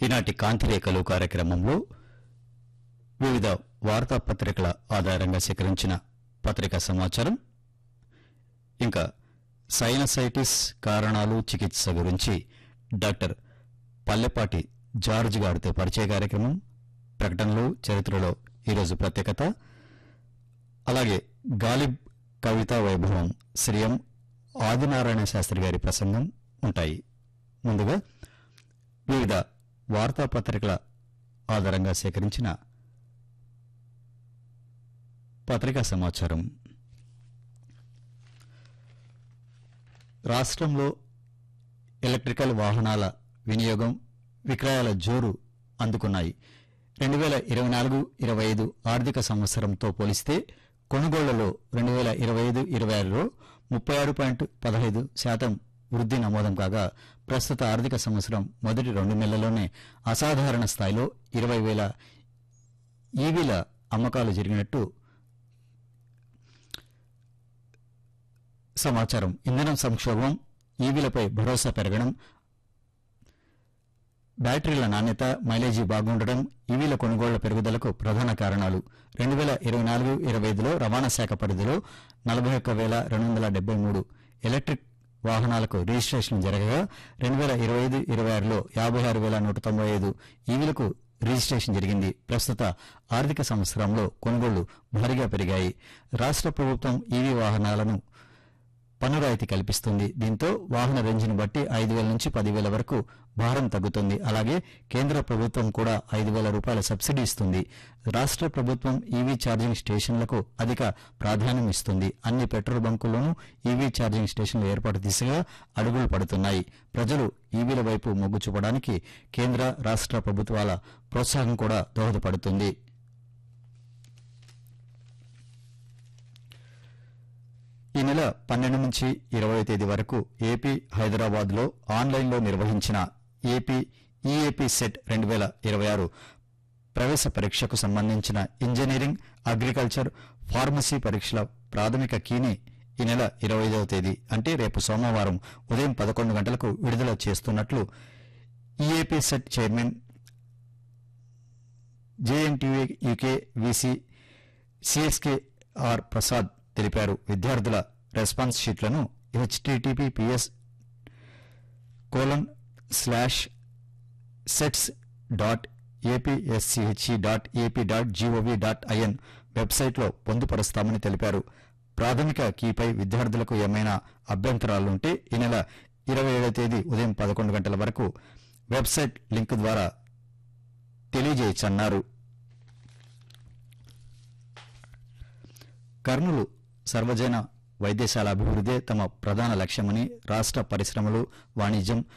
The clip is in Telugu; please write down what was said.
ఈనాటి కాంతిరేఖలు కార్యక్రమంలో వివిధ వార్తాపత్రికల ఆధారంగా సేకరించిన పత్రికా సమాచారం ఇంకా సైనసైటిస్ కారణాలు చికిత్స గురించి డాక్టర్ పల్లెపాటి జార్జ్ గారితో పరిచయ కార్యక్రమం ప్రకటనలు చరిత్రలో ఈరోజు ప్రత్యేకత అలాగే గాలిబ్ కవితా వైభవం శ్రీ ఎం ఆదినారాయణ శాస్త్రి గారి ప్రసంగం ఉంటాయి ముందుగా వివిధ వార్తాపత్రికల ఆధారంగా సేకరించిన పత్రికా సమాచారం రాష్ట్రంలో ఎలక్ట్రికల్ వాహనాల వినియోగం విక్రయాల జోరు అందుకున్నాయి రెండు వేల ఇరవై నాలుగు ఇరవై ఐదు ఆర్థిక సంవత్సరంతో పోలిస్తే కొనుగోళ్లలో రెండు వేల ఇరవై ఐదు ఇరవై ఆరులో ముప్పై ఆరు పాయింట్ పదహైదు శాతం వృద్ధి నమోదం కాగా ప్రస్తుత ఆర్థిక సంవత్సరం మొదటి రెండు నెలల్లోనే అసాధారణ స్థాయిలో ఇరవై వేల ఈవీల అమ్మకాలు జరిగినట్టు సమాచారం ఇంధనం సంక్షోభం ఈవీలపై భరోసా పెరగడం బ్యాటరీల నాణ్యత మైలేజీ బాగుండడం ఈవీల కొనుగోళ్ల పెరుగుదలకు ప్రధాన కారణాలు రెండు వేల ఇరవై నాలుగు ఇరవై ఐదులో రవాణా శాఖ పరిధిలో నలభై ఒక్క వేల రెండు వందల డెబ్బై మూడు ఎలక్ట్రిక్ వాహనాలకు రిజిస్ట్రేషన్ జరగగా రెండు వేల ఇరవై ఐదు ఇరవై ఆరులో యాభై ఆరు వేల నూట తొంభై ఐదు ఈవీలకు రిజిస్ట్రేషన్ జరిగింది ప్రస్తుత ఆర్థిక సంవత్సరంలో కొనుగోళ్లు భారీగా పెరిగాయి రాష్ట్ర ప్రభుత్వం ఈవీ వాహనాలను పన్ను రాయితీ కల్పిస్తుంది దీంతో వాహన రేంజ్ను బట్టి ఐదు వేల నుంచి పదివేల వరకు భారం తగ్గుతుంది అలాగే కేంద్ర ప్రభుత్వం కూడా ఐదు వేల రూపాయల సబ్సిడీ ఇస్తుంది రాష్ట్ర ప్రభుత్వం ఈవీ ఛార్జింగ్ స్టేషన్లకు అధిక ప్రాధాన్యం ఇస్తుంది అన్ని పెట్రోల్ బంకుల్లోనూ ఈవీ ఛార్జింగ్ స్టేషన్ల ఏర్పాటు దిశగా అడుగులు పడుతున్నాయి ప్రజలు ఈవీల వైపు మొగ్గు చూపడానికి కేంద్ర రాష్ట్ర ప్రభుత్వాల ప్రోత్సాహం కూడా దోహదపడుతుంది ఈ నెల పన్నెండు నుంచి ఇరవై తేదీ వరకు ఏపీ హైదరాబాద్ లో ఆన్లైన్లో నిర్వహించిన ఏపీ ఈఏపీ సెట్ రెండు వేల ఇరవై ఆరు ప్రవేశ పరీక్షకు సంబంధించిన ఇంజనీరింగ్ అగ్రికల్చర్ ఫార్మసీ పరీక్షల ప్రాథమిక కీని ఈ నెల ఇరవై ఐదవ తేదీ అంటే రేపు సోమవారం ఉదయం పదకొండు గంటలకు విడుదల చేస్తున్నట్లు EAP set chairman JNTU UK VC CSK R Prasad తెలిపారు విద్యార్థుల రెస్పాన్స్ షీట్లను HTTP PS colon slash sets dot APSCHE dot AP dot GOV dot IN వెబ్సైట్లో పొందుపరుస్తామని తెలిపారు ప్రాథమిక కీపై విద్యార్థులకు ఏమైనా అభ్యంతరాలుంటే ఈ నెల ఇరవై ఏడవ తేదీ ఉదయం పదకొండు గంటల వరకు వెబ్సైట్ లింక్ ద్వారా తెలియజేయచ్చన్నారు కర్నూలు సర్వజన వైద్యశాల అభివృద్ధే తమ ప్రధాన లక్ష్యమని రాష్ట్ర పరిశ్రమలు వాణిజ్యం